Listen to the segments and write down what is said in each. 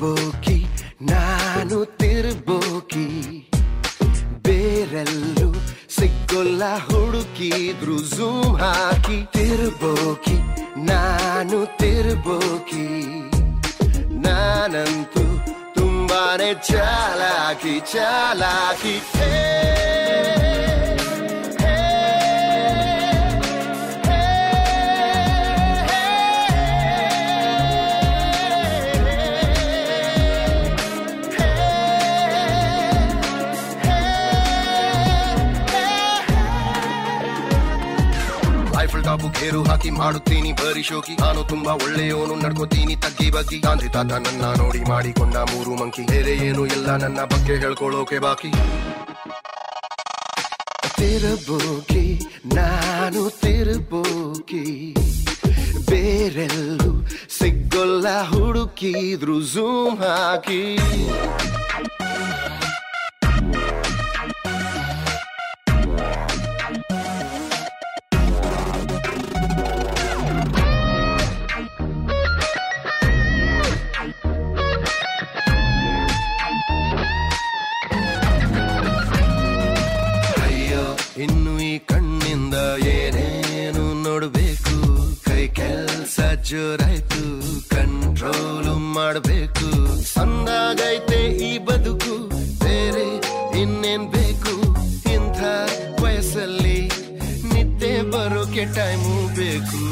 ತಿರುಬೋಕಿ ನಾನು ತಿರುಬೋಕಿ ಬೇರೆಲ್ಲೂ ಸಿಕ್ಕೊಲ್ಲ ಹುಡುಕಿದ್ರು ಝೂಮ್ ಹಾಕಿ ತಿರುಬೋಕಿ ನಾನು ತಿರುಬೋಕಿ ನಾನಂತೂ ತುಂಬಾನೇ ಚಾಲಾಕಿ ಚಾಲಾಕಿ ಹೇ, ಹೇ, ಐಫಲ್ ಟಾಪು ಗೇರು ಹಾಕಿ ಮಾಡುತ್ತೀನಿ ಬರಿ ಶೋಕಿ ನಾನು ತುಂಬಾ ಒಳ್ಳೆಯವನು ನಡ್ಕೋತೀನಿ ತಗ್ಗಿ ಬಗ್ಗಿ ಗಾಂಧಿ ತಾತ ನನ್ನ ನೋಡಿ ಮಾಡಿಕೊಂಡ ಮೂರು ಮಂಕಿ ಬೇರೆ ಏನು ಎಲ್ಲ ನನ್ನ ಬಗ್ಗೆ ಹೇಳ್ಕೊಳ್ಳೋಕೆ ಬಾಕಿ ತಿರುಬೋಕಿ ನಾನು ತಿರುಬೋಕಿ ಬೇರೆಲ್ಲೂ ಸಿಗ್ಗೊಲ್ಲ ಹುಡುಕಿದ್ರು ಝೂಮ್ ಹಾಕಿ ಅಯ್ಯೋ ಇನ್ನು ಈ ಕಣ್ಣಿಂದ ಏನೇನು ನೋಡ್ಬೇಕು ಕೈ ಕೆಲ್ಸ ಜೋರಾಯ್ತು ಕಂಟ್ರೋಲು ಮಾಡ್ಬೇಕು ಸಂದಾಗೈತೆ ಈ ಬದುಕು ಬೇರೆ ಇನ್ನೇನ್ ಬೇಕು ಇಂಥ ವಯಸ್ಸಲ್ಲಿ ನಿದ್ದೆ ಬರೋಕೆ ಟೈಮು ಬೇಕು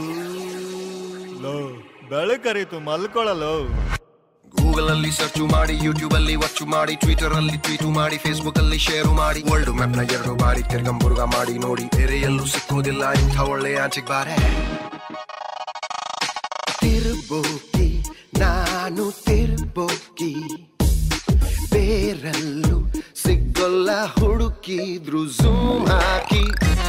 ಲೋ ಬೆಳಕರಿತು ಮಲ್ಕೊಳ್ಳಲು ಗೂಗಲ್ ಅಲ್ಲಿ ಸರ್ಚ್ ಮಾಡಿ ಯೂಟ್ಯೂಬ್ ಅಲ್ಲಿ ವಾಚ್ ಮಾಡಿ ಟ್ವಿಟರ್ ಅಲ್ಲಿ ಟ್ವೀಟ್ ಮಾಡಿ ಫೇಸ್ಬುಕ್ ಅಲ್ಲಿ ಶೇರ್ ಮಾಡಿ ವರ್ಲ್ಡ್ ಮ್ಯಾಪ್ ನ ಎರಡು ಬಾರಿ ತಿರ್ಗಂಬುರ್ಗ ಮಾಡಿ ನೋಡಿ ಬೇರೆ ಎಲ್ಲೂ ಸಿಕ್ಕೋದಿಲ್ಲ ಇಂಥ ಒಳ್ಳೆ ಆಚೆಗೆ ಬಾರೆ ತಿರುಬೋಕಿ ನಾನು ತಿರುಬೋಕಿ ಬೇರಲ್ಲೂ ಸಿಕ್ಕೊಲ್ಲ ಹುಡುಕಿದ್ರು ಝೂಮ್ ಹಾಕಿ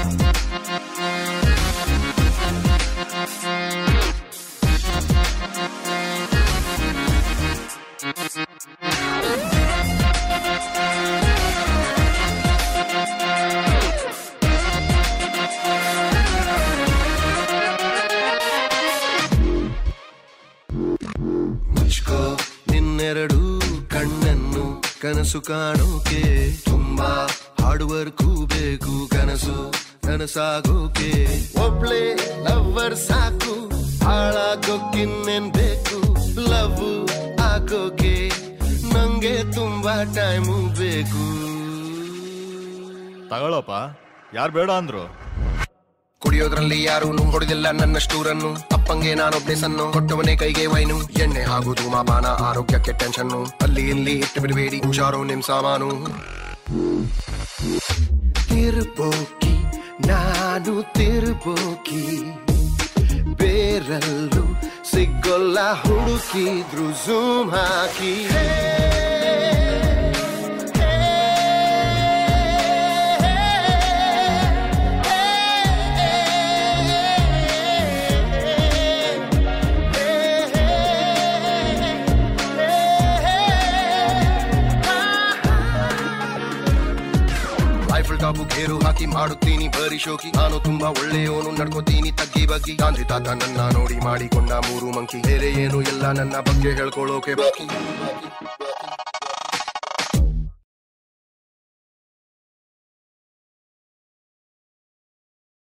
ಮುಚ್ಕೋ ನಿನ್ನೆರಡು ಕಣ್ಣನ್ನು ಕನಸು ಕಾಣೋಕೆ ತುಂಬಾ ಹಾರ್ಡ್ ವರ್ಕು ಬೇಕು ಕನಸು ನನಸಾಗೋಕೆ ಒಬ್ಳೆ ಲವ್ವರ್ ಸಾಕು ಹಾಳಾಗೋಕ್ಕಿನ್ನೇನ್ ಬೇಕು ಲವ್ ಆಗೋಕೆ ನಂಗೆ ತುಂಬಾ ಟೈಮು ಬೇಕು ತಗೊಳಪ್ಪ ಯಾರು ಬೇಡ ಅಂದ್ರು ಕುಡಿಯೋದ್ರಲ್ಲಿ ಯಾರು ಹೊಡೆದಿಲ್ಲ ನನ್ನ ಸ್ಟೂರನ್ನು ಅಪ್ಪಂಗೆ ನಾನೊಬ್ನೇ ಸನ್ನು ಕೊಟ್ಟವನೇ ಕೈಗೆ ವೈನು ಎಣ್ಣೆ ಹಾಗೂ ಧೂಮಪಾನ ಆರೋಗ್ಯಕ್ಕೆ ಟೆನ್ಷನ್ನು ಅಲ್ಲಿ ಇಲ್ಲಿ ಇಟ್ಟು ಬಿಡಬೇಡಿ ಹುಷಾರು ನಿಮ್ ಸಾಮಾನು ತಿರುಬೋಕಿ ನಾನು ತಿರುಬೋಕಿ ಬೇರಲ್ಲೂ ಸಿಗ್ಗೊಲ್ಲ ಹುಡುಕಿದ್ರು ಝೂಮ್ ಹಾಕಿ ಐಫಲ್ ಟಾಪು ಗೇರು ಹಾಕಿ ಮಾಡುತ್ತೀನಿ ಬರಿ ಶೋಕಿ ನಾನು ತುಂಬಾ ಒಳ್ಳೆಯವನು ನಡ್ಕೋತೀನಿ ತಗ್ಗಿ ಬಗ್ಗಿ ಗಾಂಧಿ ತಾತ ನನ್ನ ನೋಡಿ ಮಾಡಿಕೊಂಡ ಮೂರು ಮಂಕಿ ಬೇರೆ ಏನು ಎಲ್ಲ ನನ್ನ ಬಗ್ಗೆ ಹೇಳ್ಕೊಳ್ಳೋಕೆ ಬಾಕಿ